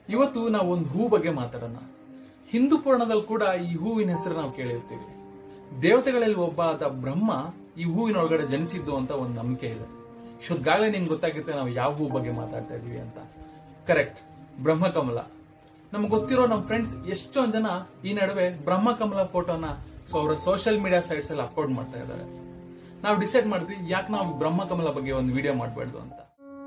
ಇವತ್ತು ನಾವು ಒಂದು ಹೂ ಬಗ್ಗೆ ಮಾತಾಡೋಣ ಹಿಂದೂ ಪುರಾಣದಲ್ಲಿ ಕೂಡ ಈ ಹೂವಿನ ಹೆಸರು ನಾವು ಕೇಳಿರ್ತೀವಿ ದೇವತೆಗಳಲ್ಲಿ ಒಬ್ಬ ಆದ ಬ್ರಹ್ಮ ಈ ಹೂವಿನೊಳಗಡೆ ಜನಿಸಿದ್ದು ಅಂತ ಒಂದು ನಂಬಿಕೆ ಇದೆ ಇಷ್ಟೊತ್ತಾಗಲೇ ನಿಮ್ಗೆ ಗೊತ್ತಾಗುತ್ತೆ ನಾವು ಯಾವ ಹೂ ಬಗ್ಗೆ ಮಾತಾಡ್ತಾ ಇದೀವಿ ಅಂತ ಕರೆಕ್ಟ್ ಬ್ರಹ್ಮಕಮಲ ನಮ್ಗೆ ಗೊತ್ತಿರೋ ನಮ್ಮ ಫ್ರೆಂಡ್ಸ್ ಎಷ್ಟೊಂದ್ ಜನ ಈ ನಡುವೆ ಬ್ರಹ್ಮಕಮಲ ಫೋಟೋನ ಸೊ ಅವರ ಸೋಷಿಯಲ್ ಮೀಡಿಯಾ ಸೈಟ್ಸ್ ಅಲ್ಲಿ ಅಪ್ಲೋಡ್ ಮಾಡ್ತಾ ಇದ್ದಾರೆ ನಾವು ಡಿಸೈಡ್ ಮಾಡಿದ್ವಿ ಯಾಕೆ ನಾವು ಬ್ರಹ್ಮಕಮಲ ಬಗ್ಗೆ ಒಂದು ವಿಡಿಯೋ ಮಾಡಬಾರ್ದು ಅಂತ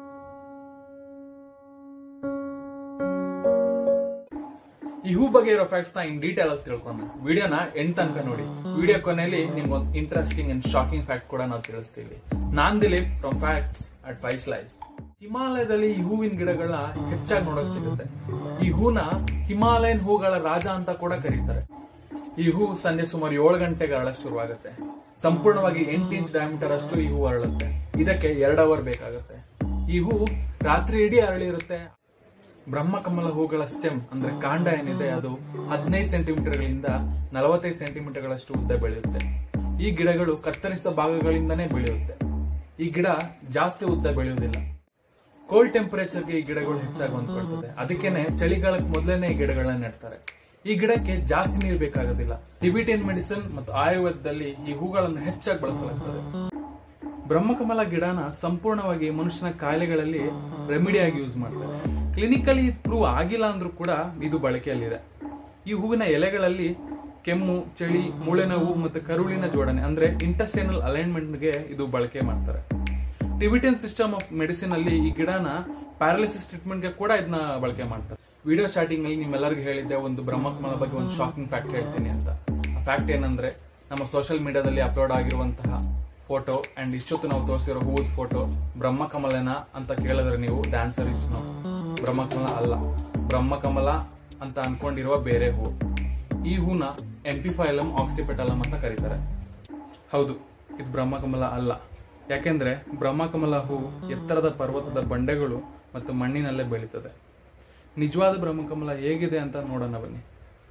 ಈ ಹೂ ಬಗ್ಗೆ ಇರೋ ಫ್ಯಾಕ್ಟ್ಸ್ ನ ಇನ್ ಡೀಟೇಲ್ ಆಗಿ ತಿಳ್ಕೊಂಡು ವಿಡಿಯೋನ ಎಂಡ್ ತನಕ ನೋಡಿ ವಿಡಿಯೋ ಕೊನೆಯಲ್ಲಿ ನಿಮ್ಗೆ ಒಂದು ಇಂಟ್ರೆಸ್ಟಿಂಗ್ ಅಂಡ್ ಶಾಕಿಂಗ್ ಫ್ಯಾಕ್ಟ್ ಕೂಡ ನಾವು ತಿಳಿಸ್ತೀವಿ ನಾನ್ Dilip from facts at five slice ಹಿಮಾಲಯದಲ್ಲಿ ಈ ಹೂವಿನ ಗಿಡಗಳನ್ನ ಹೆಚ್ಚಾಗಿ ನೋಡಕ್ ಸಿಗುತ್ತೆ ಈ ಹೂನ ಹಿಮಾಲಯನ್ ಹೂಗಳ ರಾಜ ಅಂತ ಕೂಡ ಕರೀತಾರೆ ಈ ಹೂ ಸಂಜೆ ಸುಮಾರು ಏಳು ಗಂಟೆಗೆ ಅರಳಕ್ ಶುರುವಾಗುತ್ತೆ ಸಂಪೂರ್ಣವಾಗಿ ಎಂಟು ಇಂಚ್ ಡಯಾಮೀಟರ್ ಅಷ್ಟು ಈ ಹೂ ಅರಳುತ್ತೆ ಇದಕ್ಕೆ ಎರಡು ಅವರ್ ಬೇಕಾಗುತ್ತೆ ಈ ಹೂ ರಾತ್ರಿ ಇಡೀ ಅರಳಿರುತ್ತೆ ಬ್ರಹ್ಮಕಮಲ ಹೂಗಳ ಸ್ಟೆಮ್ ಅಂದ್ರೆ ಕಾಂಡ ಏನಿದೆ ಅದು ಹದಿನೈದು ಸೆಂಟಿಮೀಟರ್ಗಳಿಂದ ನಲವತ್ತೈದು ಸೆಂಟಿಮೀಟರ್ಗಳಷ್ಟು ಉದ್ದ ಬೆಳೆಯುತ್ತೆ ಈ ಗಿಡಗಳು ಕತ್ತರಿಸಿದ ಭಾಗಗಳಿಂದನೇ ಬೆಳೆಯುತ್ತೆ ಈ ಗಿಡ ಜಾಸ್ತಿ ಉದ್ದ ಬೆಳೆಯುವುದಿಲ್ಲ ಕೋಲ್ಡ್ ಟೆಂಪರೇಚರ್ಗೆ ಈ ಗಿಡಗಳು ಹೆಚ್ಚಾಗಿ ಹೊಂದ್ಕೊಳ್ತದೆ ಅದಕ್ಕೇನೆ ಚಳಿಗಾಲಕ್ಕೆ ಮೊದಲೇನೆ ಈ ಗಿಡಗಳನ್ನ ನೆಡ್ತಾರೆ ಈ ಗಿಡಕ್ಕೆ ಜಾಸ್ತಿ ನೀರು ಬೇಕಾಗೋದಿಲ್ಲ ಟಿಬಿಟಿಯನ್ ಮೆಡಿಸಿನ್ ಮತ್ತು ಆಯುರ್ವೇದದಲ್ಲಿ ಈ ಹೂಗಳನ್ನು ಹೆಚ್ಚಾಗಿ ಬಳಸಲಾಗ್ತದೆ ಬ್ರಹ್ಮಕಮಲ ಗಿಡನ ಸಂಪೂರ್ಣವಾಗಿ ಮನುಷ್ಯನ ಕಾಯಿಲೆಗಳಲ್ಲಿ ರೆಮಿಡಿಯಾಗಿ ಯೂಸ್ ಮಾಡ್ತಾರೆ ಕ್ಲಿನಿಕಲಿ ಪ್ರೂವ್ ಆಗಿಲ್ಲ ಅಂದ್ರೂ ಕೂಡ ಇದು ಬಳಕೆಯಲ್ಲಿದೆ ಈ ಹೂವಿನ ಎಲೆಗಳಲ್ಲಿ ಕೆಮ್ಮು ಚಳಿ ಮೂಳೆ ನೋವು ಮತ್ತು ಕರುಳಿನ ಜೋಡಣೆ ಅಂದ್ರೆ ಇಂಟಸ್ಟೈನಲ್ ಅಲೈನ್ಮೆಂಟ್ಗೆ ಇದು ಬಳಕೆ ಮಾಡ್ತಾರೆ ಟಿಬಿಟಿಯನ್ ಸಿಸ್ಟಮ್ ಆಫ್ ಮೆಡಿಸಿನ್ ಅಲ್ಲಿ ಈ ಗಿಡನ ಪ್ಯಾರಾಲಿಸಿಸ್ ಟ್ರೀಟ್ಮೆಂಟ್ಗೆ ಕೂಡ ಇದನ್ನ ಬಳಕೆ ಮಾಡ್ತಾರೆ ವಿಡಿಯೋ ಸ್ಟಾರ್ಟಿಂಗ್ ಅಲ್ಲಿ ನಿಮ್ಮೆಲ್ಲರಿಗೂ ಹೇಳಿದ್ದೆ ಒಂದು ಬ್ರಹ್ಮಕಮಲ ಬಗ್ಗೆ ಒಂದು ಶಾಕಿಂಗ್ ಫ್ಯಾಕ್ಟ್ ಹೇಳ್ತೀನಿ ಅಂತ ಆ ಫ್ಯಾಕ್ಟ್ ಏನಂದ್ರೆ ನಮ್ಮ ಸೋಷಿಯಲ್ ಮೀಡಿಯಾದಲ್ಲಿ ಅಪ್ಲೋಡ್ ಆಗಿರುವಂತಹ ಫೋಟೋ ಅಂಡ್ ಇಷ್ಟೊತ್ತು ನಾವು ತೋರಿಸಿರೋ ಹೂವದ ಫೋಟೋ ಬ್ರಹ್ಮಕಮಲನ ಅಂತ ಕೇಳಿದ್ರೆ ನೀವು ಡ್ಯಾನ್ಸರ್ ಇಸ್ ಬ್ರಹ್ಮಕಮಲ ಅಲ್ಲ ಬ್ರಹ್ಮಕಮಲ ಅಂತ ಅನ್ಕೊಂಡಿರುವ ಬೇರೆ ಹೂ ಈ ಹೂನ ಎಂಪಿಫೈಲಮ್ ಆಕ್ಸಿಪೆಟಲಮ್ ಅಂತ ಕರೀತಾರೆ ಹೌದು ಇದು ಬ್ರಹ್ಮಕಮಲ ಅಲ್ಲ ಯಾಕೆಂದ್ರೆ ಬ್ರಹ್ಮಕಮಲ ಹೂ ಎತ್ತರದ ಪರ್ವತದ ಬಂಡೆಗಳು ಮತ್ತು ಮಣ್ಣಿನಲ್ಲೇ ಬೆಳೀತದೆ ನಿಜವಾದ ಬ್ರಹ್ಮಕಮಲ ಹೇಗಿದೆ ಅಂತ ನೋಡೋಣ ಬನ್ನಿ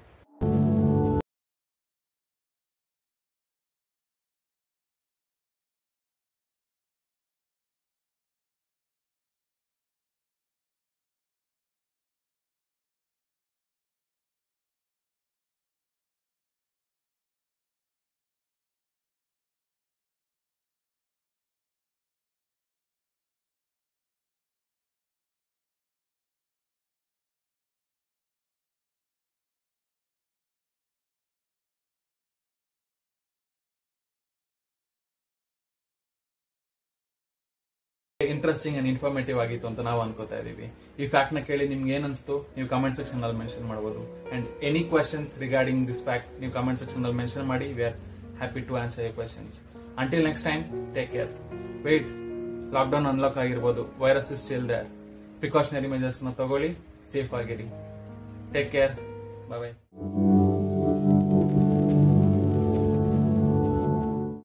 ಇಂಟ್ರೆಸ್ಟಿಂಗ್ ಅಂಡ್ ಇನ್ಫಾರ್ಮೇಟಿವ್ ಆಗಿತ್ತು ಅಂತ ನಾವು ಅನ್ಕೋತಾ ಇದೀವಿ ಈ ಫ್ಯಾಕ್ಟ್ ನ ಕೇಳಿ ನಿಮ್ಗೆ ಏನ್ ಅನ್ಸ್ತು ನೀವು ಕಮೆಂಟ್ ಸೆಕ್ಷನ್ ಅಲ್ಲಿ ಮೆನ್ಷನ್ ಮಾಡಬಹುದು and any questions regarding this fact ನೀವು ಕಮೆಂಟ್ ಸೆಕ್ಷನ್ ಅಲ್ಲಿ ಮೆನ್ಷನ್ ಮಾಡಿ we are happy to answer your questions until next time take care wait lockdown unlock ಆಗಿರ್ಬೋದು virus is still there precautionary measures ನ ತಗೊಳ್ಳಿ safe ಆಗಿರಿ take care bye